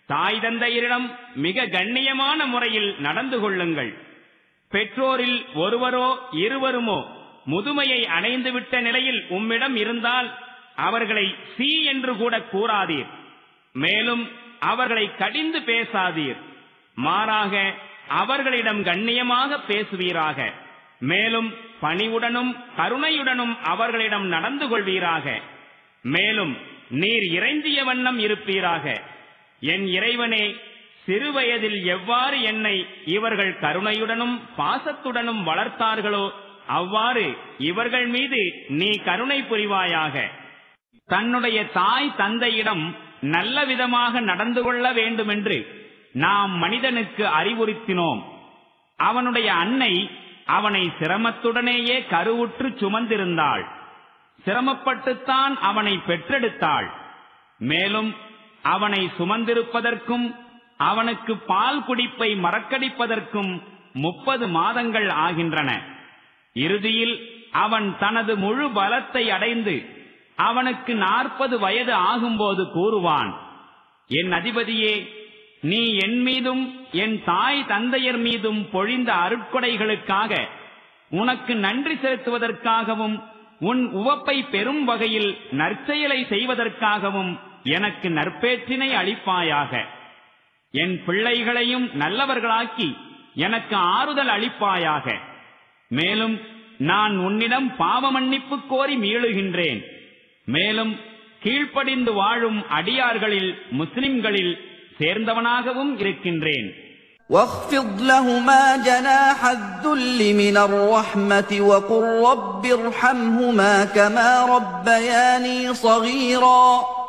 தாய் தந்தையரிடம் மிக கண்ணியமான முறையில் நடந்து கொள்ளுங்கள் பெற்றோரில் ஒருவரோ இருவருமோ முதுமையை அடைந்துவிட்ட நிலையில் உம்மிடம் இருந்தால் அவர்களை சி என்று கூட கூறாதீர் மேலும் அவர்களை கடிந்து பேசாதீர் மாறாக அவர்களிடம் கண்ணியமாக பேசுவீராக மேலும் பணிவுடனும் கருணையுடனும் அவர்களிடம் நடந்து கொள்வீராக மேலும் நீர் இறைந்திய வண்ணம் இருப்பீராக என் இறைவனே சிறுவயதில் எவ்வாறு என்னை இவர்கள் கருணையுடனும் பாசத்துடனும் வளர்த்தார்களோ அவ்வாறு இவர்கள் மீது நீ கருணை புரிவாயாக தன்னுடைய தாய் தந்தையிடம் நல்ல விதமாக நடந்து கொள்ள வேண்டுமென்று நாம் மனிதனுக்கு அறிவுறுத்தினோம் அவனுடைய அன்னை அவனை சிரமத்துடனேயே கருவுற்று சுமந்திருந்தாள் சிரமப்பட்டுத்தான் அவனை பெற்றெடுத்தாள் மேலும் அவனை சுமந்திருப்பதற்கும் அவனுக்கு பால் குடிப்பை மறக்கடிப்பதற்கும் முப்பது மாதங்கள் ஆகின்றன இறுதியில் அவன் தனது முழு பலத்தை அடைந்து அவனுக்கு நாற்பது வயது ஆகும்போது கூறுவான் என் அதிபதியே நீ என் மீதும் என் தாய் தந்தையர் மீதும் பொழிந்த அருட்கொடைகளுக்காக உனக்கு நன்றி செலுத்துவதற்காகவும் உன் உவப்பை பெறும் வகையில் நற்செயலை செய்வதற்காகவும் எனக்கு நற்பேற்றினை அளிப்பாயாக என் பிள்ளைகளையும் நல்லவர்களாக்கி எனக்கு ஆறுதல் அளிப்பாயாக மேலும் நான் உன்னிடம் பாவ மன்னிப்பு கோரி மீளுகின்றேன் மேலும் கீழ்ப்படிந்து வாழும் அடியார்களில் முஸ்லிம்களில் சேர்ந்தவனாகவும் இருக்கின்றேன் واخفض لهما جناح الذل من الرحمة وقل رب ارحمهما كما ربياني صغيرا